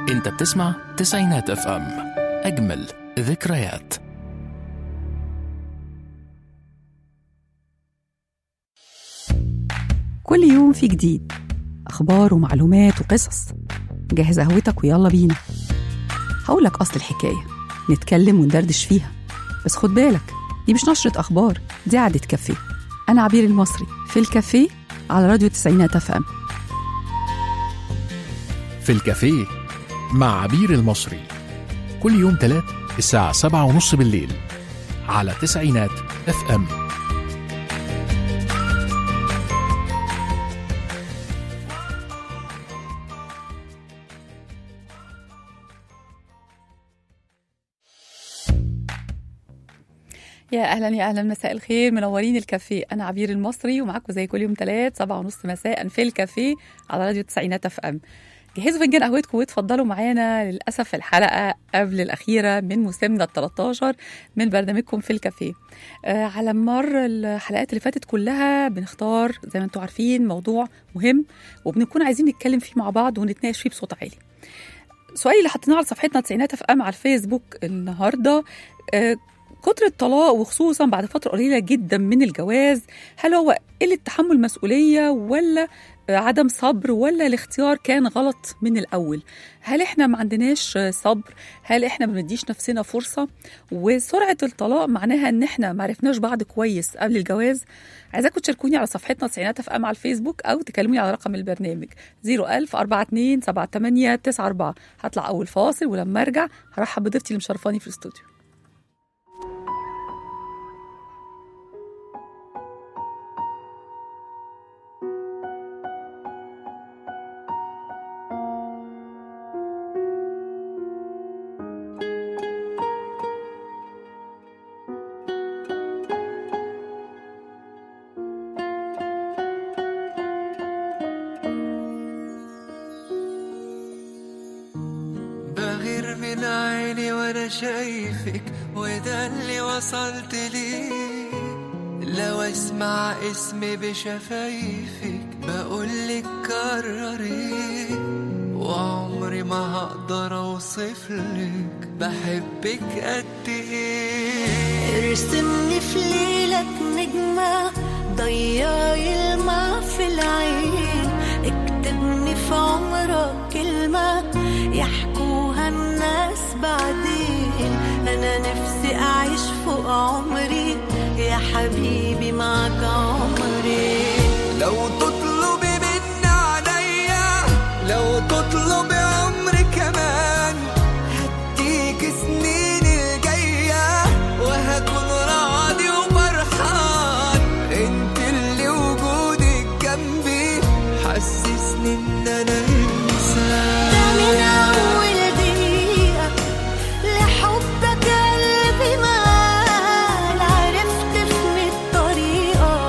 انت بتسمع تسعينات اف ام اجمل ذكريات كل يوم في جديد أخبار ومعلومات وقصص جهز قهوتك ويلا بينا هقولك أصل الحكاية نتكلم وندردش فيها بس خد بالك دي مش نشرة أخبار دي قعدة كافيه أنا عبير المصري في الكافيه على راديو تسعينات اف ام في الكافيه مع عبير المصري كل يوم تلات الساعة سبعة ونص بالليل على تسعينات اف ام يا اهلا يا اهلا مساء الخير منورين الكافيه انا عبير المصري ومعاكم زي كل يوم ثلاث سبعة ونص مساء في الكافيه على راديو تسعينات اف ام جهزوا فنجان قهوتكم واتفضلوا معانا للاسف الحلقه قبل الاخيره من موسمنا ال 13 من برنامجكم في الكافيه آه على مر الحلقات اللي فاتت كلها بنختار زي ما انتم عارفين موضوع مهم وبنكون عايزين نتكلم فيه مع بعض ونتناقش فيه بصوت عالي السؤال اللي حطيناه على صفحتنا تسعينات اف ام على الفيسبوك النهارده آه كتر الطلاق وخصوصا بعد فترة قليلة جدا من الجواز هل هو قلة تحمل مسؤولية ولا عدم صبر ولا الاختيار كان غلط من الأول هل احنا ما عندناش صبر هل احنا ما بنديش نفسنا فرصة وسرعة الطلاق معناها ان احنا ما عرفناش بعض كويس قبل الجواز عايزاكم تشاركوني على صفحتنا تسعينات اف ام على الفيسبوك او تكلموني على رقم البرنامج 01000 42 78 94 هطلع اول فاصل ولما ارجع هرحب بضيفتي اللي مشرفاني في الاستوديو بغير من عيني وانا شايفك وده اللي وصلت ليه لو اسمع اسمي بشفايفك بقولك كرري وعمري ما هقدر اوصفلك بحبك قد ايه ارسمني في ليلك نجمة ضيعي الماء في العين اكتبني في عمرك كلمة يحكوها الناس بعدين أنا نفسي أعيش فوق عمري يا حبيبي معك عمري لو تطلبي مني عليا لو تطلبي عمري كمان هديك سنين الجاية وهكون راضي وفرحان انت اللي وجودك جنبي حسسني ان انا انسان ده من أول دقيقة لحبك قلبي مال عرفت في الطريقة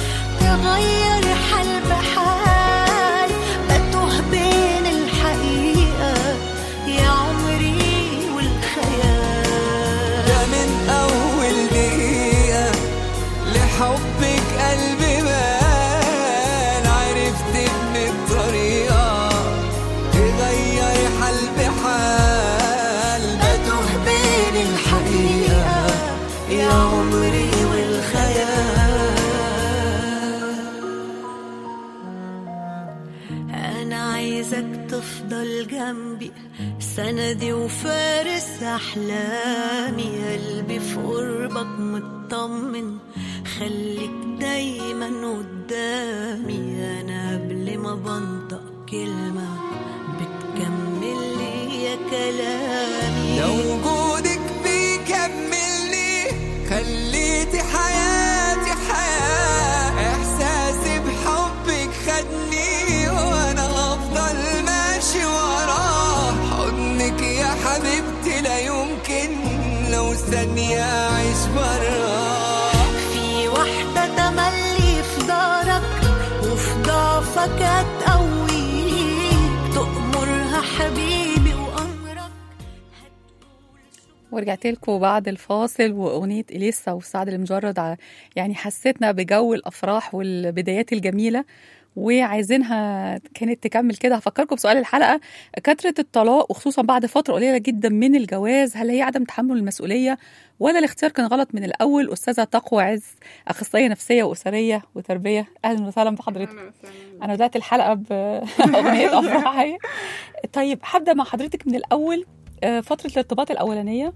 تغير حال بحال بتوه بين الحقيقة يا عمري والخيال ده من أول دقيقة لحبك قلبي بان عرفت إن الطريقة تغير حال بحال بتوه بين الحقيقة يا عمري والخيال أنا عايزك تفضل جنبي سندي وفارس أحلامي قلبي في قربك مطمن خليك دايما قدامي أنا قبل ما بنطق كلمة بتكمل لي يا كلامي لو وجودك بيكملني خليتي حياتي حياة إحساسي بحبك خدني وأنا أفضل ماشي وراه حضنك يا حبيبتي لا يمكن لو ثانية أعيش براه في واحدة تملي في دارك وفي ضعفك هتقويك تأمرها حبيبي وأمرك ورجعت لكم بعد الفاصل واغنيه اليسا وسعد المجرد ع- يعني حسيتنا بجو الافراح والبدايات الجميله وعايزينها كانت تكمل كده هفكركم بسؤال الحلقه كثره الطلاق وخصوصا بعد فتره قليله جدا من الجواز هل هي عدم تحمل المسؤوليه ولا الاختيار كان غلط من الاول استاذه تقوى عز اخصائيه نفسيه واسريه وتربيه اهلا وسهلا بحضرتك انا بدات الحلقه باغنيه افراحيه طيب هبدا مع حضرتك من الاول آه، فتره الارتباط الاولانيه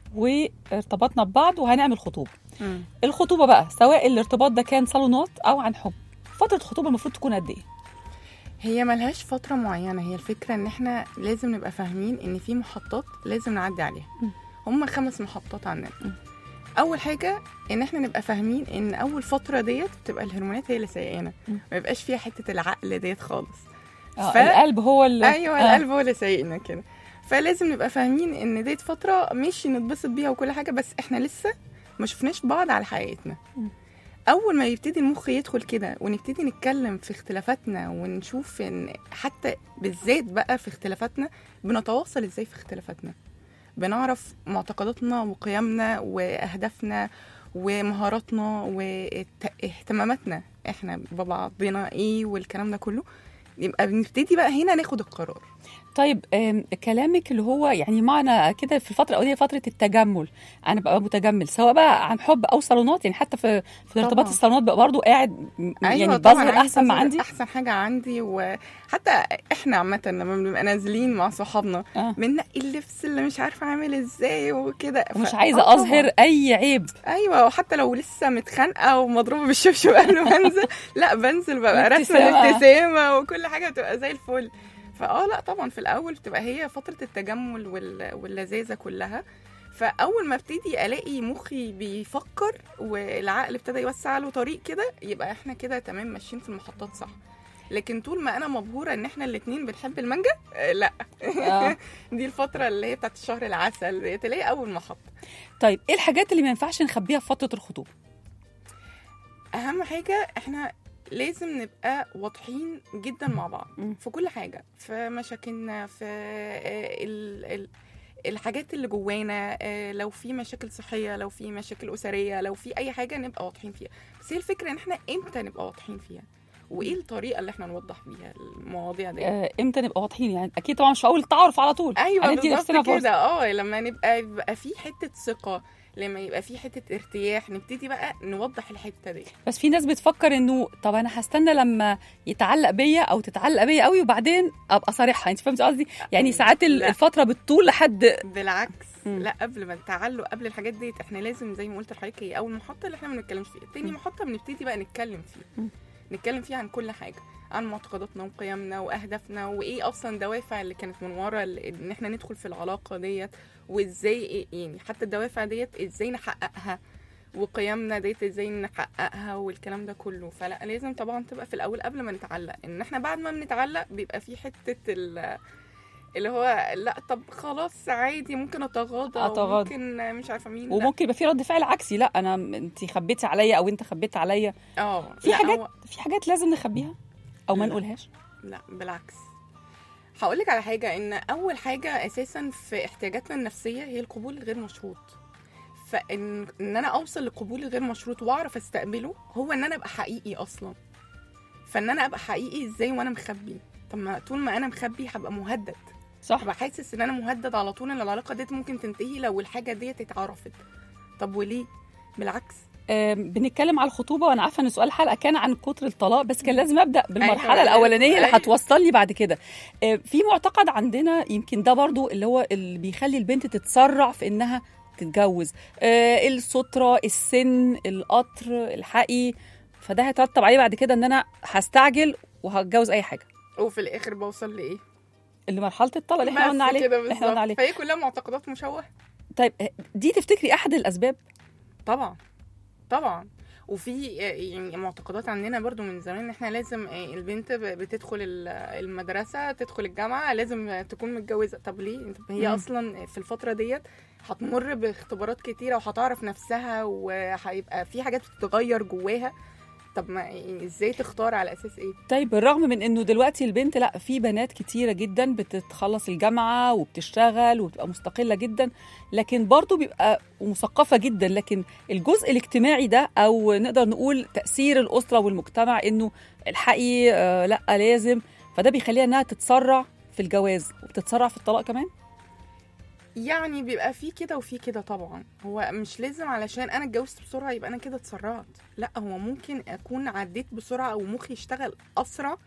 وارتبطنا ببعض وهنعمل خطوبه مم. الخطوبه بقى سواء الارتباط ده كان صالونات او عن حب فتره الخطوبه المفروض تكون قد ايه هي ملهاش فترة معينة هي الفكرة ان احنا لازم نبقى فاهمين ان في محطات لازم نعدي عليها مم. هم خمس محطات عندنا مم. اول حاجة ان احنا نبقى فاهمين ان اول فترة ديت بتبقى الهرمونات هي اللي سايقانا مم. ما يبقاش فيها حتة العقل ديت خالص آه ف- القلب هو اللي ايوه آه. القلب هو اللي سايقنا كده فلازم نبقى فاهمين ان ديت فترة مش نتبسط بيها وكل حاجة بس احنا لسه ما شفناش بعض على حقيقتنا مم. اول ما يبتدي المخ يدخل كده ونبتدي نتكلم في اختلافاتنا ونشوف ان حتى بالذات بقى في اختلافاتنا بنتواصل ازاي في اختلافاتنا بنعرف معتقداتنا وقيمنا واهدافنا ومهاراتنا واهتماماتنا احنا ببعضنا ايه والكلام ده كله يبقى بنبتدي بقى هنا ناخد القرار طيب آم، كلامك اللي هو يعني معنى كده في الفتره الاوليه فتره التجمل انا ببقى متجمل سواء بقى عن حب او صالونات يعني حتى في في الارتباط طبعا. الصالونات بقى برضه قاعد م- يعني طبعاً، بظهر عايزة احسن ما أظهر عندي احسن حاجه عندي وحتى احنا عامه لما بنبقى نازلين مع صحابنا آه. بننقي اللبس اللي مش عارفه عامل ازاي وكده ومش ف- عايزه آه اظهر طبعاً. اي عيب ايوه وحتى لو لسه متخانقه ومضروبه بالشبشب قبل ما انزل لا بنزل ببقى رسمه ابتسامة. الابتسامه وكل حاجه بتبقى زي الفل فاه لا طبعا في الاول بتبقى هي فتره التجمل وال- واللذاذه كلها فاول ما ابتدي الاقي مخي بيفكر والعقل ابتدى يوسع له طريق كده يبقى احنا كده تمام ماشيين في المحطات صح لكن طول ما انا مبهوره ان احنا الاتنين بنحب المانجا آه، لا آه. دي الفتره اللي هي بتاعت الشهر العسل ديت اللي هي اول محطه طيب ايه الحاجات اللي ما ينفعش نخبيها في فتره الخطوبه اهم حاجه احنا لازم نبقى واضحين جدا مع بعض مم. في كل حاجه في مشاكلنا في آه، ال ال الحاجات اللي جوانا آه، لو في مشاكل صحيه لو في مشاكل اسريه لو في اي حاجه نبقى واضحين فيها بس هي الفكره ان احنا امتى نبقى واضحين فيها وايه الطريقه اللي احنا نوضح بيها المواضيع دي آه امتى نبقى واضحين يعني اكيد طبعا مش هقول التعارف على طول ايوه هندي نفسنا بالظبط فرصه كده اه لما نبقى يبقى في حته ثقه لما يبقى في حته ارتياح نبتدي بقى نوضح الحته دي بس في ناس بتفكر انه طب انا هستنى لما يتعلق بيا او تتعلق بيا قوي وبعدين ابقى صريحه انت فهمتي قصدي يعني ساعات ال- لا. الفتره بتطول لحد بالعكس مم. لا قبل ما التعلق قبل الحاجات ديت احنا لازم زي ما قلت لحضرتك هي اول محطه اللي احنا ما بنتكلمش فيها تاني مم. محطه بنبتدي بقى نتكلم فيها مم. نتكلم فيها عن كل حاجه عن معتقداتنا وقيمنا واهدافنا وايه اصلا الدوافع اللي كانت من ورا ال- ان احنا ندخل في العلاقه ديت وازاي إيه- يعني حتى الدوافع ديت ازاي نحققها وقيمنا ديت ازاي نحققها والكلام ده كله فلا لازم طبعا تبقى في الاول قبل ما نتعلق ان احنا بعد ما بنتعلق بيبقى في حته ال- اللي هو لا طب خلاص عادي ممكن اتغاضى أتغاضى. ممكن مش عارفه مين لا. وممكن يبقى في رد فعل عكسي لا انا انت خبيتي عليا او انت خبيت عليا اه في لا، حاجات هو- في حاجات لازم نخبيها او ما لا. نقولهاش لا بالعكس هقول لك على حاجه ان اول حاجه اساسا في احتياجاتنا النفسيه هي القبول الغير مشروط فان ان انا اوصل للقبول الغير مشروط واعرف استقبله هو ان انا ابقى حقيقي اصلا فان انا ابقى حقيقي ازاي وانا مخبي طب ما طول ما انا مخبي هبقى مهدد صح هبقى حاسس ان انا مهدد على طول ان العلاقه ديت ممكن تنتهي لو الحاجه ديت اتعرفت طب وليه بالعكس آم، بنتكلم على الخطوبه وانا عارفه ان سؤال الحلقه كان عن كتر الطلاق بس كان لازم ابدا بالمرحله أيوة، الاولانيه اللي أيوة. هتوصلني بعد كده آم، في معتقد عندنا يمكن ده برضو اللي هو اللي بيخلي البنت تتسرع في انها تتجوز آه، الستره السن القطر الحقي فده هيترتب عليه بعد كده ان انا هستعجل وهتجوز اي حاجه وفي الاخر بوصل لايه اللي مرحله الطلاق اللي احنا بس قلنا عليه كده اللي احنا قلنا عليه بالظبط فهي كلها معتقدات مشوهه طيب آه، دي تفتكري احد الاسباب طبعا طبعا وفي يعني معتقدات عندنا برضو من زمان ان احنا لازم البنت بتدخل ال- المدرسه تدخل الجامعه لازم تكون متجوزه طب ليه طب هي مم. اصلا في الفتره ديت هتمر باختبارات كتيره وهتعرف نفسها وهيبقى في حاجات بتتغير جواها طب ما يعني ازاي تختار على اساس ايه طيب بالرغم من انه دلوقتي البنت لا في بنات كتيره جدا بتتخلص الجامعه وبتشتغل وبتبقى مستقله جدا لكن برضه بيبقى ومثقفه جدا لكن الجزء الاجتماعي ده او نقدر نقول تاثير الاسره والمجتمع انه الحقي آه لا لازم فده بيخليها انها تتسرع في الجواز وبتتسرع في الطلاق كمان يعني بيبقى في كده وفي كده طبعا هو مش لازم علشان انا اتجوزت بسرعه يبقى انا كده اتسرعت لا هو ممكن اكون عديت بسرعه او مخي يشتغل اسرع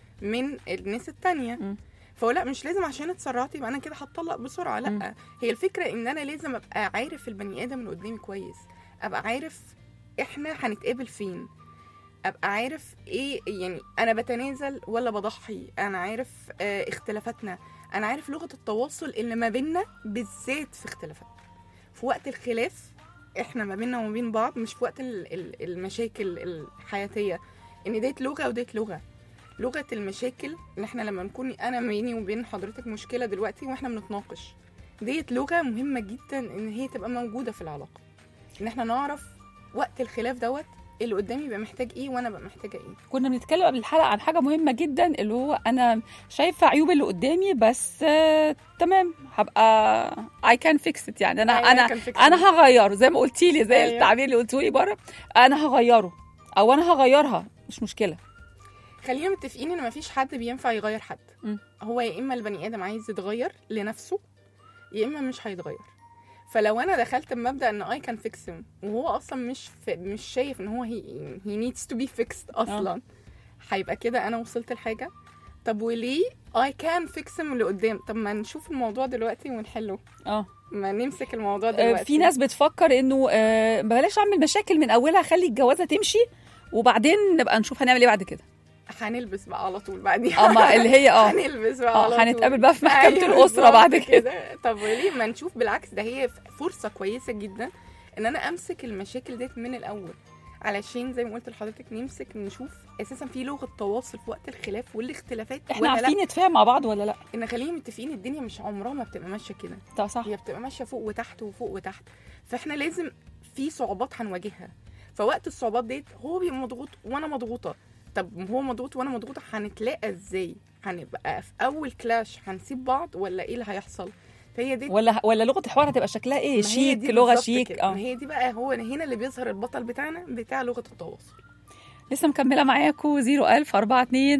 من الناس التانية م. فهو لا مش لازم عشان اتسرعت يبقى انا كده هتطلق بسرعه لا م. هي الفكره ان انا لازم ابقى عارف البني ادم اللي قدامي كويس ابقى عارف احنا هنتقابل فين ابقى عارف ايه يعني انا بتنازل ولا بضحي انا عارف آه اختلافاتنا انا عارف لغه التواصل اللي ما بيننا بالذات في اختلافاتنا في وقت الخلاف احنا ما بيننا وما بين بعض مش في وقت ال- ال- المشاكل الحياتيه ان ديت لغه وديت لغه لغه المشاكل ان احنا لما نكون انا بيني وبين حضرتك مشكله دلوقتي واحنا بنتناقش ديت لغه مهمه جدا ان هي تبقى موجوده في العلاقه ان احنا نعرف وقت الخلاف دوت اللي قدامي يبقى محتاج ايه وانا ببقى محتاجه ايه كنا بنتكلم قبل الحلقه عن حاجه مهمه جدا اللي هو انا شايفه عيوب اللي قدامي بس آه تمام هبقى اي كان فيكس يعني انا أيوة، انا كان فكرة. انا هغيره زي ما قلتي لي زي أيوة. التعبير اللي قلته لي بره انا هغيره او انا هغيرها مش مشكله خلينا متفقين ان مفيش حد بينفع يغير حد م. هو يا اما البني ادم عايز يتغير لنفسه يا اما مش هيتغير فلو انا دخلت بمبدا ان اي كان فيكس وهو اصلا مش ف... مش شايف ان هو هي هي نيدز تو بي فيكسد اصلا هيبقى كده انا وصلت لحاجه طب وليه اي كان فيكس اللي قدام طب ما نشوف الموضوع دلوقتي ونحله اه ما نمسك الموضوع آه، دلوقتي في ناس بتفكر انه آه، بلاش اعمل مشاكل من اولها خلي الجوازه تمشي وبعدين نبقى نشوف هنعمل ايه بعد كده هنلبس بقى على طول بعديها اه ما اللي هي اه هنلبس بقى آه، على طول. هنتقابل بقى في محكمة أيوة الأسرة بالظبط بعد كده. طب وليه ما نشوف بالعكس ده هي فرصة كويسة جدا ان انا امسك المشاكل ديت من الاول علشان زي ما قلت لحضرتك نمسك نشوف اساسا في لغة تواصل في وقت الخلاف والاختلافات احنا ولا عارفين لا نتفاهم مع بعض ولا لا ان خلينا متفقين الدنيا مش عمرها ما بتبقى ماشية كده ده صح هي بتبقى ماشيه فوق وتحت وفوق وتحت فاحنا لازم في صعوبات هنواجهها فوقت الصعوبات ديت هو بيبقى مضغوط وانا مضغوطه طب هو مضغوط وانا مضغوطه هنتلاقى ازاي هنبقى في اول كلاش هنسيب بعض ولا ايه اللي هيحصل فهي دي ولا ولا لغه الحوار هتبقى شكلها ايه ما هي شيك دي لغه بالظبط شيك كده. اه ما هي دي بقى هو هنا اللي بيظهر البطل بتاعنا بتاع لغه التواصل لسه مكمله معاكم 01000 42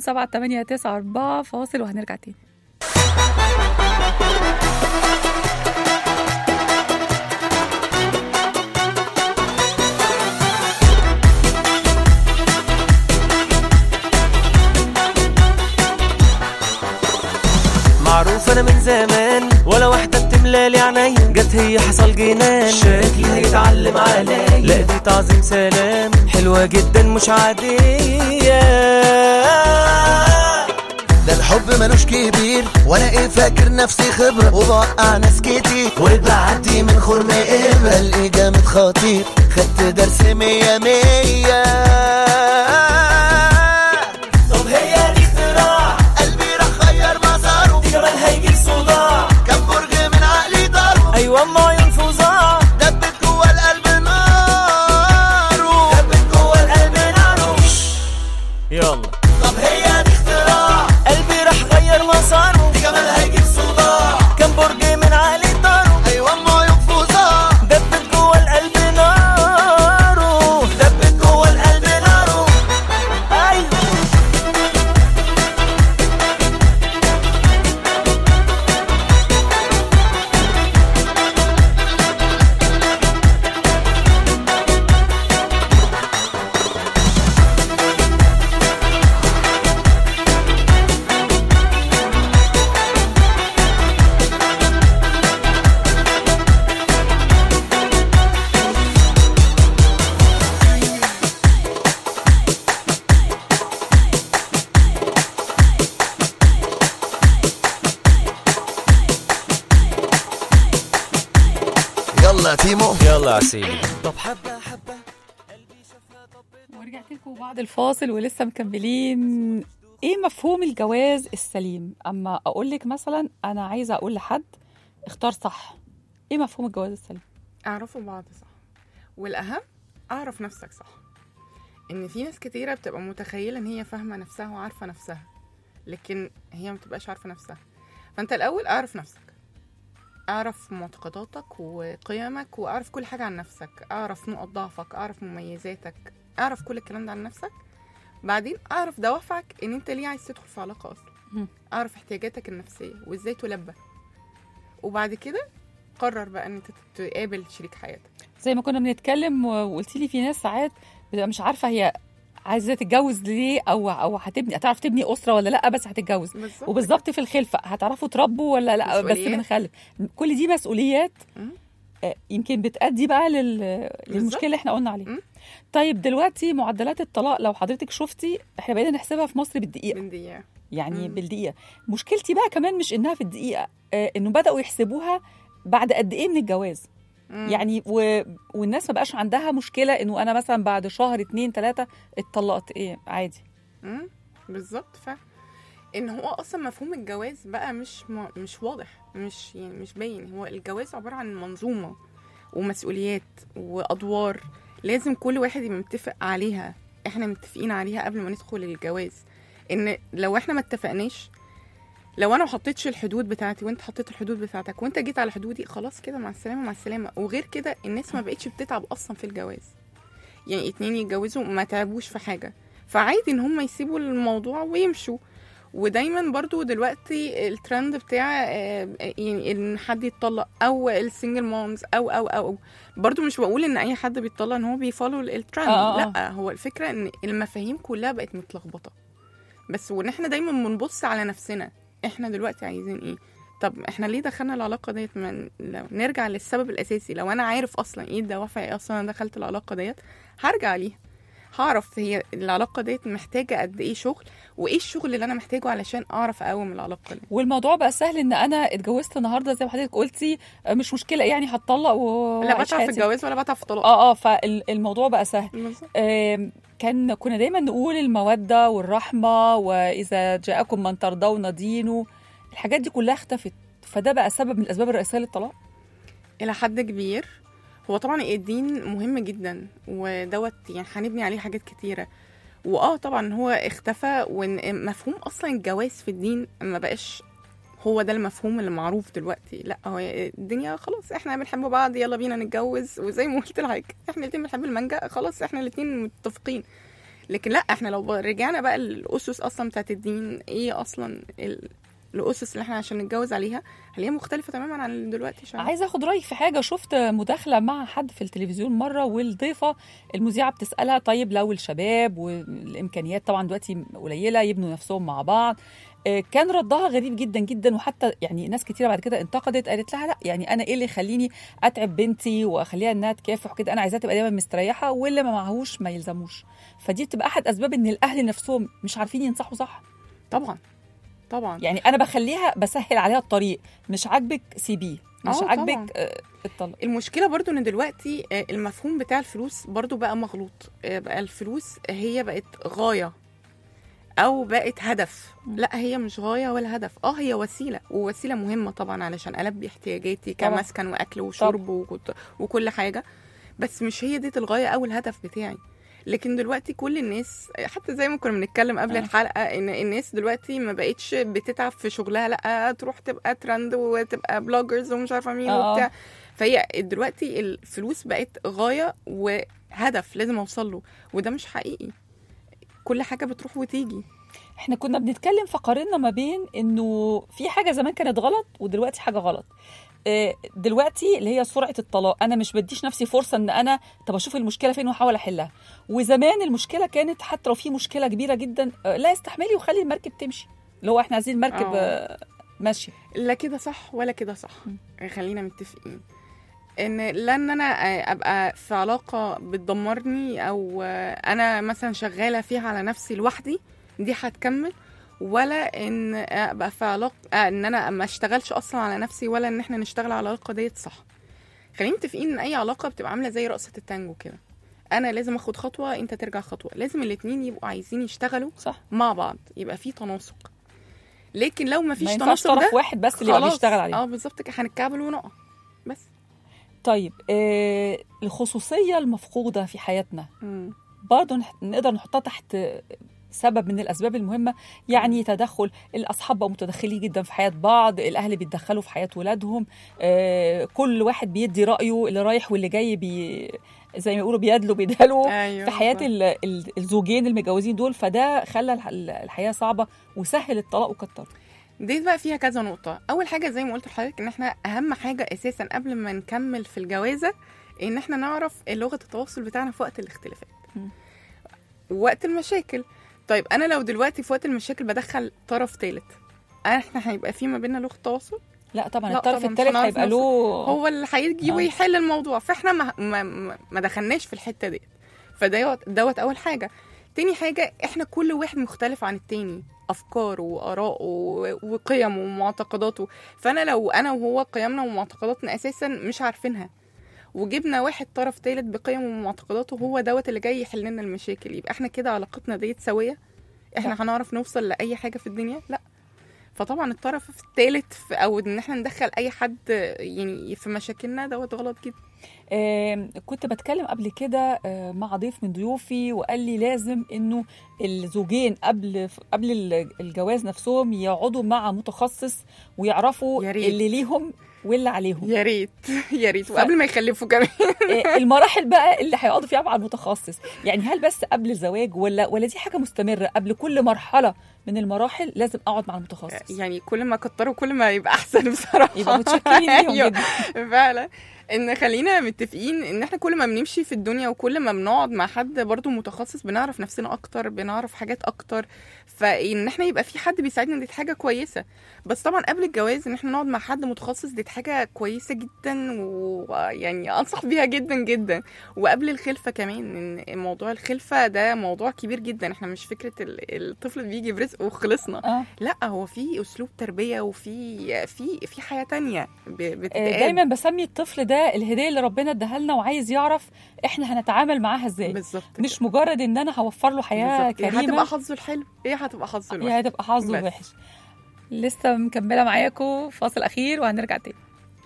7894 فاصل وهنرجع تاني معروف انا من زمان ولا واحدة بتملالي عينيا جت هي حصل جنان شكلي هيتعلم عليا لا دي تعظيم سلام حلوة جدا مش عادية ده الحب ملوش كبير وانا ايه فاكر نفسي خبرة وبوقع ناس كتير وبعدي من خرم ابرة الاقي جامد خطير خدت درس مية مية طب هي دي اختراع قلبي راح غير مساره دي كمان هيجيب صداع كم برج من عقلي ضرب ايوه اما عيون فظاع دبت جوه القلب ناره دبت جوه القلب ناره يلا طب هي دي اختراع قلبي راح غير مساره دي كمان هيجيب صداع كم برج من عقلي طاره ايوه ما ينفذها دبت جوه القلب ناره دبت جوه القلب ناره ايوه يلا يا تيمو يلا يا سيدي طب حبه حبه ورجعت لكم بعد الفاصل ولسه مكملين ايه مفهوم الجواز السليم اما اقول لك مثلا انا عايزه اقول لحد اختار صح ايه مفهوم الجواز السليم اعرفوا بعض صح والاهم اعرف نفسك صح ان في ناس كتيره بتبقى متخيله ان هي فاهمه نفسها وعارفه نفسها لكن هي ما بتبقاش عارفه نفسها فانت الاول اعرف نفسك اعرف معتقداتك وقيمك واعرف كل حاجه عن نفسك اعرف نقط ضعفك اعرف مميزاتك اعرف كل الكلام ده عن نفسك بعدين اعرف دوافعك ان انت ليه عايز تدخل في علاقه اصلا مم. اعرف احتياجاتك النفسيه وازاي تلبى وبعد كده قرر بقى ان انت تقابل شريك حياتك زي ما كنا بنتكلم وقلت لي في ناس ساعات بتبقى مش عارفه هي عايزه تتجوز ليه او او هتبني هتعرف تبني اسره ولا لا بس هتتجوز بالظبط وبالظبط في الخلفه هتعرفوا تربوا ولا لا بس مسؤوليات. بنخلف كل دي مسؤوليات مم. آه، يمكن بتأدي بقى لل... للمشكله اللي احنا قلنا عليها مم. طيب دلوقتي معدلات الطلاق لو حضرتك شفتي احنا بقينا نحسبها في مصر بالدقيقه من دي يعني مم. بالدقيقه مشكلتي بقى كمان مش انها في الدقيقه آه، انه بداوا يحسبوها بعد قد ايه من الجواز مم. يعني و... والناس ما بقاش عندها مشكله انه انا مثلا بعد شهر اتنين تلاته اتطلقت ايه عادي مم. بالظبط ف ان هو اصلا مفهوم الجواز بقى مش م... مش واضح مش يعني مش باين هو الجواز عباره عن منظومه ومسؤوليات وادوار لازم كل واحد يبقى متفق عليها احنا متفقين عليها قبل ما ندخل الجواز ان لو احنا ما اتفقناش لو انا ما حطيتش الحدود بتاعتي وانت حطيت الحدود بتاعتك وانت جيت على حدودي خلاص كده مع السلامه مع السلامه وغير كده الناس ما بقتش بتتعب اصلا في الجواز يعني اتنين يتجوزوا ما تعبوش في حاجه فعادي ان هم يسيبوا الموضوع ويمشوا ودايما برضو دلوقتي الترند بتاع آه، يعني ان حد يتطلق او السنجل مامز او او او برضو مش بقول ان اي حد بيتطلق ان هو بيفولو الترند آه، آه. لا هو الفكره ان المفاهيم كلها بقت متلخبطه بس وان احنا دايما بنبص على نفسنا احنا دلوقتي عايزين ايه طب احنا ليه دخلنا العلاقه ديت من لو نرجع للسبب الاساسي لو انا عارف اصلا ايه الدوافع ايه اصلا انا دخلت العلاقه ديت هرجع ليها هعرف هي العلاقه ديت محتاجه قد ايه شغل وايه الشغل اللي انا محتاجه علشان اعرف اقوم العلاقه دي والموضوع بقى سهل ان انا اتجوزت النهارده زي ما حضرتك قلتي آه، مش مشكله يعني هتطلق و لا بتعب في الجواز ولا بتعب في الطلاق اه اه فالموضوع بقى سهل بالظبط. آم، كان كنا دايما نقول المودة والرحمة وإذا جاءكم من ترضون دينه الحاجات دي كلها اختفت فده بقى سبب من الأسباب الرئيسية للطلاق الى حد كبير هو طبعا الدين مهم جدا ودوت يعني هنبني عليه حاجات كتيره واه طبعا هو اختفى ومفهوم اصلا الجواز في الدين ما بقاش هو ده المفهوم اللي معروف دلوقتي لا هو الدنيا خلاص احنا بنحب بعض يلا بينا نتجوز وزي ما قلت لك احنا الاتنين بنحب المانجا خلاص احنا الاتنين متفقين لكن لا احنا لو رجعنا بقى الاسس اصلا بتاعت الدين ايه اصلا ال- الاسس اللي احنا عشان نتجوز عليها هل هي مختلفه تماما عن اللي دلوقتي شغال عايزة أخد رأيك في حاجة شفت مداخلة مع حد في التلفزيون مرة والضيفة المذيعة بتسألها طيب لو الشباب والإمكانيات طبعا دلوقتي قليلة يبنوا نفسهم مع بعض آه، كان ردها غريب جدا جدا وحتى يعني ناس كتيره بعد كده انتقدت قالت لها لا يعني انا ايه اللي يخليني اتعب بنتي واخليها انها تكافح كده انا عايزاها تبقى دايما مستريحه واللي ما معهوش ما يلزموش فدي بتبقى احد اسباب ان الاهل نفسهم مش عارفين ينصحوا صح طبعا طبعا يعني انا بخليها بسهل عليها الطريق مش عاجبك سيبيه مش آه، طبعاً. عاجبك آه، الطلاق المشكله برضو ان دلوقتي آه، المفهوم بتاع الفلوس برضو بقى مغلوط آه، بقى الفلوس هي بقت غايه او بقت هدف لا هي مش غايه ولا هدف اه هي وسيله ووسيله مهمه طبعا علشان البي احتياجاتي طبعاً. كمسكن واكل وشرب وكت- وكل حاجه بس مش هي دي الغايه او الهدف بتاعي لكن دلوقتي كل الناس حتى زي ما كنا بنتكلم قبل آه. الحلقه ان الناس دلوقتي ما بقتش بتتعب في شغلها لا تروح تبقى ترند وتبقى بلوجرز ومش عارفه مين آه. وبتاع فهي دلوقتي الفلوس بقت غايه وهدف لازم اوصل له وده مش حقيقي كل حاجه بتروح وتيجي احنا كنا بنتكلم فقارنا ما بين انه في حاجه زمان كانت غلط ودلوقتي حاجه غلط آه، دلوقتي اللي هي سرعه الطلاق انا مش بديش نفسي فرصه ان انا طب اشوف المشكله فين واحاول احلها وزمان المشكله كانت حتى لو في مشكله كبيره جدا آه، لا استحملي وخلي المركب تمشي اللي هو احنا عايزين المركب آه. آه، ماشيه لا كده صح ولا كده صح خلينا متفقين ان لا ان انا ابقى في علاقه بتدمرني او انا مثلا شغاله فيها على نفسي لوحدي دي هتكمل ولا ان ابقى في علاقه ان انا ما اشتغلش اصلا على نفسي ولا ان احنا نشتغل على العلاقه ديت صح خلينا متفقين ان اي علاقه بتبقى عامله زي رقصه التانجو كده انا لازم اخد خطوه انت ترجع خطوه لازم الاتنين يبقوا عايزين يشتغلوا صح مع بعض يبقى في تناسق لكن لو ما ما فيش ينفعش تناسق طرف ده واحد بس اللي يبقى خلاص. بيشتغل عليه اه بالظبط كده هنتكعبل ونقع بس طيب آه الخصوصيه المفقوده في حياتنا مم. برضه نح- نقدر نحطها تحت سبب من الاسباب المهمه يعني تدخل الاصحاب بقوا متدخلين جدا في حياه بعض الاهل بيتدخلوا في حياه ولادهم آه، كل واحد بيدي رايه اللي رايح واللي جاي بي زي ما يقولوا بيدلوا بيدلوا ايوه في حياه صح. ال- ال- الزوجين المتجوزين دول فده خلى الح- الحياه صعبه وسهل الطلاق وكتر دي بقى فيها كذا نقطة أول حاجة زي ما قلت لحضرتك إن إحنا أهم حاجة أساسا قبل ما نكمل في الجوازة إن إحنا نعرف لغة التواصل بتاعنا في وقت الاختلافات مم. وقت المشاكل طيب أنا لو دلوقتي في وقت المشاكل بدخل طرف ثالث إحنا هيبقى في ما بيننا لغة تواصل لا طبعا لا الطرف طبعاً، مش الثالث هنعرف هيبقى نوصل. له هو اللي هيجي آه. ويحل الموضوع فاحنا ما ما, ما- ما دخلناش في الحته ديت فدوت دوت اول حاجه تاني حاجه احنا كل واحد مختلف عن التاني افكاره واراءه و- وقيمه ومعتقداته فانا لو انا وهو قيمنا ومعتقداتنا اساسا مش عارفينها وجبنا واحد طرف تالت بقيمه ومعتقداته هو دوت اللي جاي يحل لنا المشاكل يبقى احنا كده علاقتنا ديت سويه احنا هنعرف نوصل لاي حاجه في الدنيا لا فطبعا الطرف الثالث او ان احنا ندخل اي حد يعني في مشاكلنا دوت غلط جدا آم، كنت بتكلم قبل كده آه، مع ضيف من ضيوفي وقال لي لازم انه الزوجين قبل قبل ال- الجواز نفسهم يقعدوا مع متخصص ويعرفوا يا ريت. اللي ليهم واللي عليهم يا ريت يا ريت وقبل ما يخلفوا كمان آه، المراحل بقى اللي هيقعدوا فيها مع المتخصص يعني هل بس قبل الزواج ولا ولا دي حاجه مستمره قبل كل مرحله من المراحل لازم اقعد مع المتخصص يعني كل ما كتروا كل ما يبقى احسن بصراحه يبقى متشكرين ليهم أيوة، جدا فعلا ان خلينا متفقين ان احنا كل ما بنمشي في الدنيا وكل ما بنقعد مع حد برضو متخصص بنعرف نفسنا اكتر بنعرف حاجات اكتر فان احنا يبقى في حد بيساعدنا دي حاجه كويسه بس طبعا قبل الجواز ان احنا نقعد مع حد متخصص دي حاجه كويسه جدا ويعني انصح بيها جدا جدا وقبل الخلفه كمان ان موضوع الخلفه ده موضوع كبير جدا احنا مش فكره ال- الطفل بيجي برزقه وخلصنا اه لا هو في اسلوب تربيه وفي في في حياه تانية ب- آه، بتتقال دايما بسمي الطفل ده الهديه اللي ربنا اداها لنا وعايز يعرف احنا هنتعامل معاها ازاي بالظبط مش مجرد ان انا هوفر له حياه بالظبط. هي كريمه هتبقى حظه الحلو هي هتبقى حظه الوحش يا هتبقى حظه بس. وحش لسه مكمله معاكم فاصل اخير وهنرجع تاني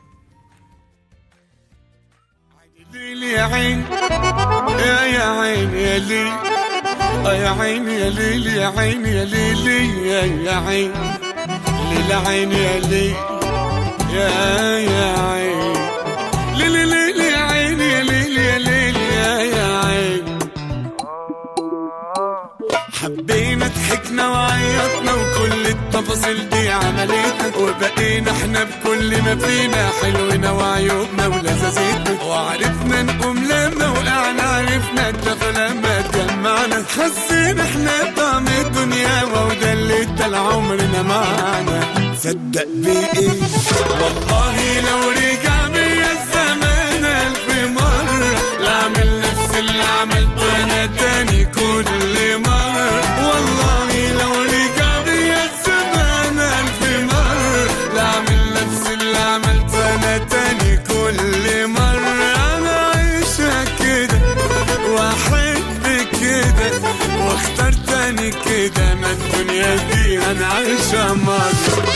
ليل يا عين يا يا عين يا ليل آه يا عين يا ليل يا عين يا ليل يا يا عين ليل عين يا ليل يا يا عين ليل ليل يا عين يا ليل يا ليل يا يا عين حبينا ضحكنا وعيطنا وكل التفاصيل دي عملتنا وبقينا احنا بكل ما فينا حلونا وعيوبنا ولذاذتنا وعرفنا نقوم لما وقعنا عرفنا الدفى لما اتجمعنا حسينا احنا طعم الدنيا وده اللي ادى عمرنا معانا صدق بايه والله لو رجع بيا الزمان الف مرة لا اعمل نفس اللي عملته انا تاني كل مرة والله لو رجع بيا الزمان الف مرة لا اعمل نفس اللي عملته انا تاني كل مرة انا عايشة كده واحب كده واختار تاني كده ما الدنيا دي انا عايشة مرة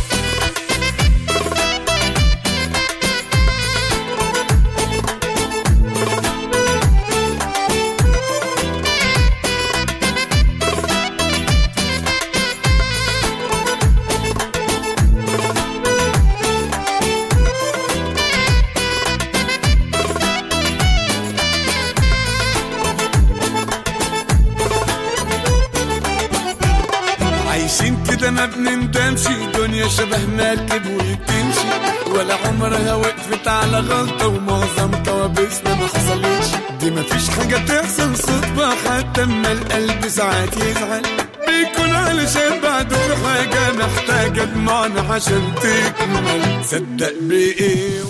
عايشين كده ما بنندمش دنيا شبه مركب وتمشي ولا عمرها وقفت على غلطة ومعظم كوابيسنا ما حصلتش دي ما فيش حاجة تحصل صدفة حتى اما القلب ساعات يزعل بيكون علشان بعده في حاجة محتاجة دموعنا عشان تكمل صدق بإيه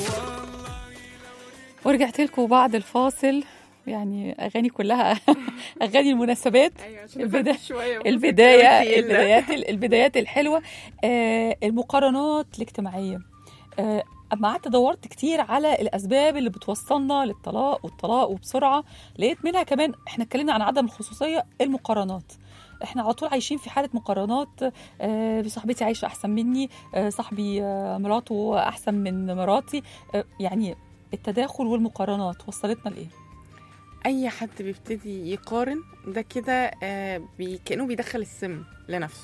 ورجعت لكم بعد الفاصل يعني اغاني كلها اغاني المناسبات ايوه عشان البدا- نفرق شوية البدايه والفكرة البدايات البدايات الحلوه آه المقارنات الاجتماعيه آه اما قعدت دورت كتير على الاسباب اللي بتوصلنا للطلاق والطلاق وبسرعه لقيت منها كمان احنا اتكلمنا عن عدم الخصوصيه المقارنات احنا على طول عايشين في حاله مقارنات آه صاحبتي عايشه احسن مني آه صاحبي آه مراته احسن من مراتي آه يعني التداخل والمقارنات وصلتنا لايه اي حد بيبتدي يقارن ده كده آه، بي كانه بيدخل السم لنفسه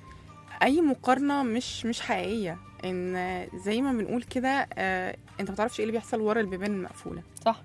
اي مقارنه مش مش حقيقيه ان آه، زي ما بنقول كده آه، انت ما تعرفش ايه اللي بيحصل ورا البيبان المقفوله صح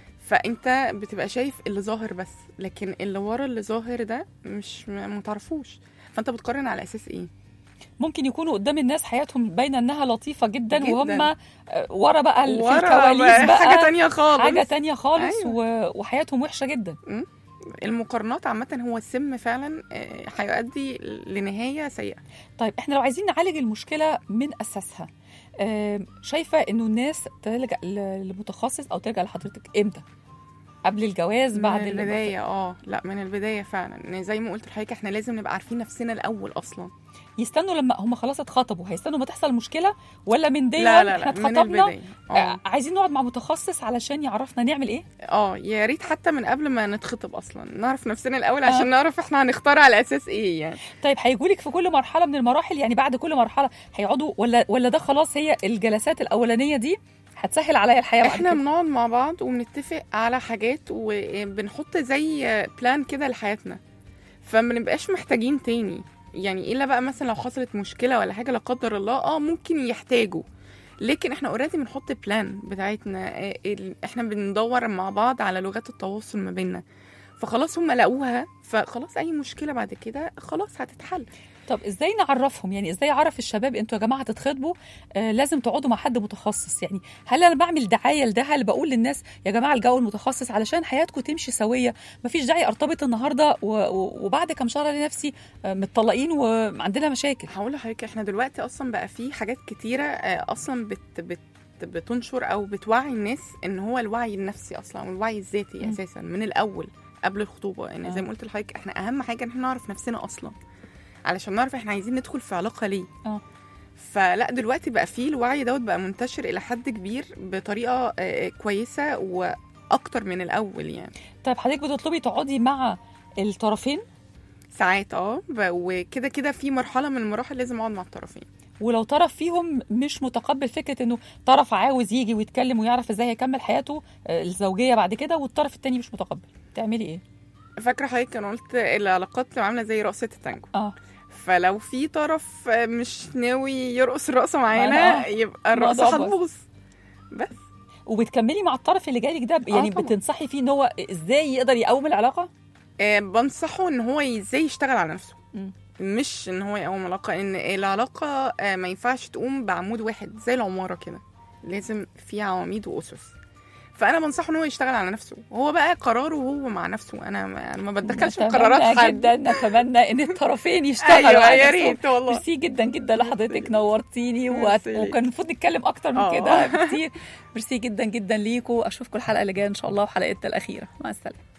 فانت بتبقى شايف اللي ظاهر بس لكن اللي ورا اللي ظاهر ده مش ما ما تعرفوش فانت بتقارن على اساس ايه ممكن يكونوا قدام الناس حياتهم باينه انها لطيفه جدا, جداً. وهم آه، ورا بقى ال- في ورا الكواليس بقى حاجه تانية خالص حاجه تانية خالص أيوة. و... وحياتهم وحشه جدا المقارنات عامه هو السم فعلا آه، هيؤدي لنهايه سيئه طيب احنا لو عايزين نعالج المشكله من اساسها آم، شايفه انه الناس تلجا ل- لمتخصص او تلجا لحضرتك امتى قبل الجواز بعد من ال- البدايه اه لا من البدايه فعلا إن زي ما قلت لحضرتك احنا لازم نبقى عارفين نفسنا الاول اصلا يستنوا لما هم خلاص اتخطبوا هيستنوا ما تحصل مشكله ولا من دي لا لا احنا لا من اتخطبنا البدايه آه، اه عايزين نقعد مع متخصص علشان يعرفنا نعمل ايه اه يا ريت حتى من قبل ما نتخطب اصلا نعرف نفسنا الاول عشان نعرف احنا هنختار على اساس ايه يعني طيب هيجولك في كل مرحله من المراحل يعني بعد كل مرحله هيقعدوا ولا ولا ده خلاص هي الجلسات الاولانيه دي هتسهل عليا الحياه بعد احنا كده بنقعد مع بعض وبنتفق على حاجات وبنحط زي بلان كده لحياتنا فما نبقاش محتاجين تاني يعني الا بقى مثلا لو حصلت مشكله ولا حاجه لا قدر الله اه ممكن يحتاجوا لكن احنا اوريدي بنحط بلان بتاعتنا آه، ال- احنا بندور مع بعض على لغات التواصل ما بيننا فخلاص هم لقوها فخلاص اي مشكله بعد كده خلاص هتتحل طب ازاي نعرفهم يعني ازاي اعرف الشباب انتوا يا جماعه هتتخطبوا آه لازم تقعدوا مع حد متخصص يعني هل انا بعمل دعايه لده هل بقول للناس يا جماعه الجو المتخصص علشان حياتكم تمشي سويه مفيش داعي ارتبط النهارده و... و... وبعد كام شهر الاقي نفسي آه متطلقين وعندنا مشاكل هقول لحضرتك احنا دلوقتي اصلا بقى في حاجات كتيره آه، اصلا بت بت بتنشر او بتوعي الناس ان هو الوعي النفسي اصلا او الوعي الذاتي مم. اساسا من الاول قبل الخطوبه ان زي آه. ما قلت لحضرتك احنا اهم حاجه ان احنا نعرف نفسنا اصلا علشان نعرف احنا عايزين ندخل في علاقه ليه اه فلا دلوقتي بقى في الوعي دوت بقى منتشر الى حد كبير بطريقه آه، كويسه واكتر من الاول يعني طيب حضرتك بتطلبي تقعدي مع الطرفين ساعات اه ب- وكده كده في مرحله من المراحل لازم اقعد مع الطرفين ولو طرف فيهم مش متقبل فكره انه طرف عاوز يجي ويتكلم ويعرف ازاي هيكمل حياته آه، الزوجيه بعد كده والطرف التاني مش متقبل تعملي ايه فاكره حضرتك انا قلت العلاقات بتبقى عامله زي رقصه التانجو اه فلو في طرف مش ناوي يرقص الرقصه معانا، معانا آه. يبقى الموضوع الرقصه باظ. هتبوظ بس وبتكملي مع الطرف اللي جايلك ده يعني طبعاً. بتنصحي فيه ان هو ازاي يقدر يقوم العلاقه آه بنصحه ان هو ازاي يشتغل على نفسه مم. مش ان هو يقوم علاقه ان العلاقه آه ما ينفعش تقوم بعمود واحد زي العماره كده لازم في عواميد واسس فانا بنصحه ان هو يشتغل على نفسه هو بقى قراره هو مع نفسه انا ما, أنا ما بتدخلش في نتمنى قرارات حد جدا نتمنى ان الطرفين يشتغلوا ايوه على يا نفسهم. ريت والله ميرسي جدا جدا لحضرتك نورتيني و... ميرسي ليك. وكان المفروض نتكلم اكتر من آه. كده كتير ميرسي جدا جدا ليكوا اشوفكم الحلقه اللي جايه ان شاء الله وحلقتنا الاخيره مع السلامه